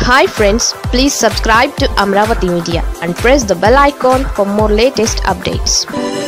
hi friends please subscribe to Amaravati media and press the bell icon for more latest updates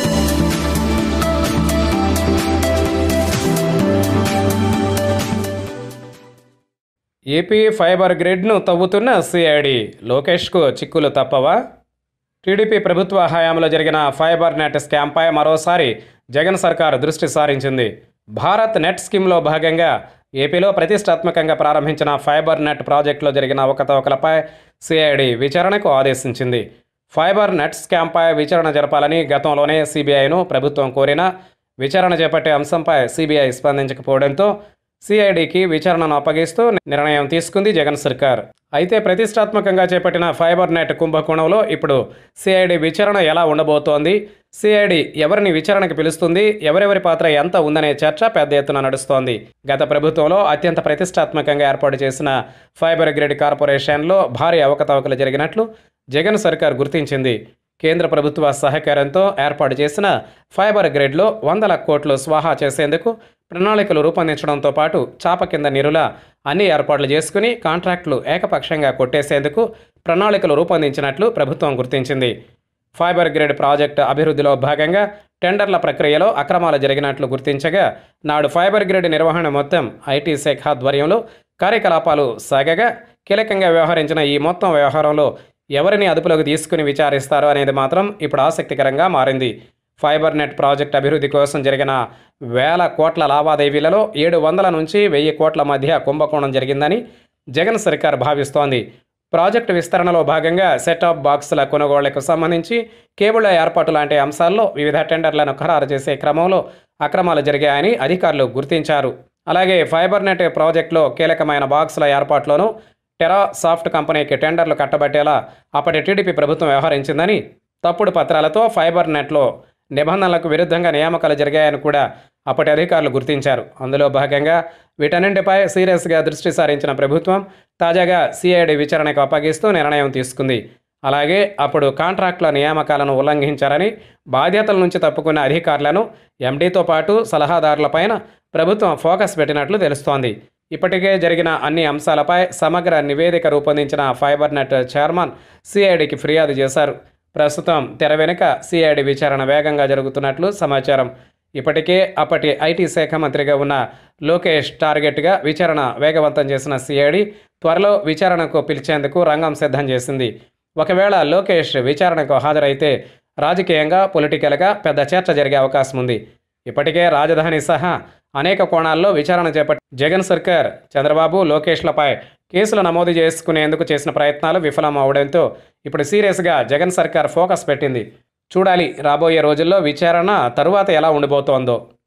AP fibre గ్రిడ్ను తవ్వుతున్న CID లోకేష్కు చిక్కులు తప్పవా TDP ప్రభుత్వ హయాంలో జరిగిన ఫైబర్ నెట్ స్కామ్పై మరోసారి జగన్ సర్కార్ దృష్టి సారించింది భారత్ నెట్ స్కీమ్లో భాగంగా ఏపీలో ప్రతిష్టాత్మకంగా ప్రారంభించిన ఫైబర్ నెట్ ప్రాజెక్టులో జరిగిన అవకతవకలపై సిఐడి విచారణకు ఆదేశించింది ఫైబర్ నెట్ స్కామ్పై విచారణ జరపాలని గతంలోనే సిబిఐను ప్రభుత్వం కోరినా విచారణ చేపట్టే అంశంపై సిబిఐ స్పందించకపోవడంతో సిఐడికి విచారణను అప్పగిస్తూ నిర్ణయం తీసుకుంది జగన్ సర్కార్ అయితే ప్రతిష్టాత్మకంగా చేపట్టిన ఫైబర్ నెట్ కుంభకోణంలో ఇప్పుడు సిఐడి విచారణ ఎలా ఉండబోతోంది సిఐడి ఎవరిని విచారణకు పిలుస్తుంది ఎవరెవరి పాత్ర ఎంత ఉందనే చర్చ పెద్ద ఎత్తున నడుస్తోంది గత ప్రభుత్వంలో అత్యంత ప్రతిష్టాత్మకంగా ఏర్పాటు చేసిన ఫైబర్ గ్రిడ్ కార్పొరేషన్లో భారీ అవకతవకలు జరిగినట్లు జగన్ సర్కార్ గుర్తించింది కేంద్ర ప్రభుత్వ సహకారంతో ఏర్పాటు చేసిన ఫైబర్ గ్రిడ్లో వందల కోట్లు స్వాహా చేసేందుకు ప్రణాళికలు రూపొందించడంతో పాటు చాప కింద నిరుల అన్ని ఏర్పాట్లు చేసుకుని కాంట్రాక్టులు ఏకపక్షంగా కొట్టేసేందుకు ప్రణాళికలు రూపొందించినట్లు ప్రభుత్వం గుర్తించింది ఫైబర్ గ్రిడ్ ప్రాజెక్టు అభివృద్ధిలో భాగంగా టెండర్ల ప్రక్రియలో అక్రమాలు జరిగినట్లు గుర్తించగా నాడు ఫైబర్ గ్రిడ్ నిర్వహణ మొత్తం ఐటీ శాఖ ఆధ్వర్యంలో కార్యకలాపాలు సాగగా కీలకంగా వ్యవహరించిన ఈ మొత్తం వ్యవహారంలో ఎవరిని అదుపులోకి తీసుకుని విచారిస్తారు అనేది మాత్రం ఇప్పుడు ఆసక్తికరంగా మారింది ఫైబర్ నెట్ ప్రాజెక్ట్ అభివృద్ధి కోసం జరిగిన వేల కోట్ల లావాదేవీలలో ఏడు వందల నుంచి వెయ్యి కోట్ల మధ్య కుంభకోణం జరిగిందని జగన్ సర్కార్ భావిస్తోంది ప్రాజెక్టు విస్తరణలో భాగంగా సెటాప్ బాక్సుల కొనుగోళ్లకు సంబంధించి కేబుళ్ల ఏర్పాటు లాంటి అంశాల్లో వివిధ టెండర్లను ఖరారు చేసే క్రమంలో అక్రమాలు జరిగాయని అధికారులు గుర్తించారు అలాగే ఫైబర్ నెట్ ప్రాజెక్టులో కీలకమైన బాక్సుల ఏర్పాట్లోనూ టెరా సాఫ్ట్ కంపెనీకి టెండర్లు కట్టబట్టేలా అప్పటి టీడీపీ ప్రభుత్వం వ్యవహరించిందని తప్పుడు పత్రాలతో ఫైబర్ నెట్లో నిబంధనలకు విరుద్ధంగా నియామకాలు జరిగాయని కూడా అప్పటి అధికారులు గుర్తించారు అందులో భాగంగా వీటన్నింటిపై సీరియస్గా దృష్టి సారించిన ప్రభుత్వం తాజాగా సిఐడి విచారణకు అప్పగిస్తూ నిర్ణయం తీసుకుంది అలాగే అప్పుడు కాంట్రాక్టుల నియామకాలను ఉల్లంఘించారని బాధ్యతల నుంచి తప్పుకున్న అధికారులను ఎండీతో పాటు సలహాదారులపైన ప్రభుత్వం ఫోకస్ పెట్టినట్లు తెలుస్తోంది ఇప్పటికే జరిగిన అన్ని అంశాలపై సమగ్ర నివేదిక రూపొందించిన ఫైబర్ నెట్ చైర్మన్ సిఐడికి ఫిర్యాదు చేశారు ప్రస్తుతం తెర వెనుక సిఐడి విచారణ వేగంగా జరుగుతున్నట్లు సమాచారం ఇప్పటికే అప్పటి ఐటీ శాఖ మంత్రిగా ఉన్న లోకేష్ టార్గెట్గా విచారణ వేగవంతం చేసిన సిఐడి త్వరలో విచారణకు పిలిచేందుకు రంగం సిద్ధం చేసింది ఒకవేళ లోకేష్ విచారణకు హాజరైతే రాజకీయంగా పొలిటికల్గా పెద్ద చర్చ జరిగే అవకాశం ఉంది ఇప్పటికే రాజధాని సహా అనేక కోణాల్లో విచారణ చేపట్టి జగన్ సర్కార్ చంద్రబాబు లోకేష్లపై కేసులు నమోదు చేసుకునేందుకు చేసిన ప్రయత్నాలు విఫలం అవడంతో ఇప్పుడు సీరియస్గా జగన్ సర్కార్ ఫోకస్ పెట్టింది చూడాలి రాబోయే రోజుల్లో విచారణ తరువాత ఎలా ఉండిపోతోందో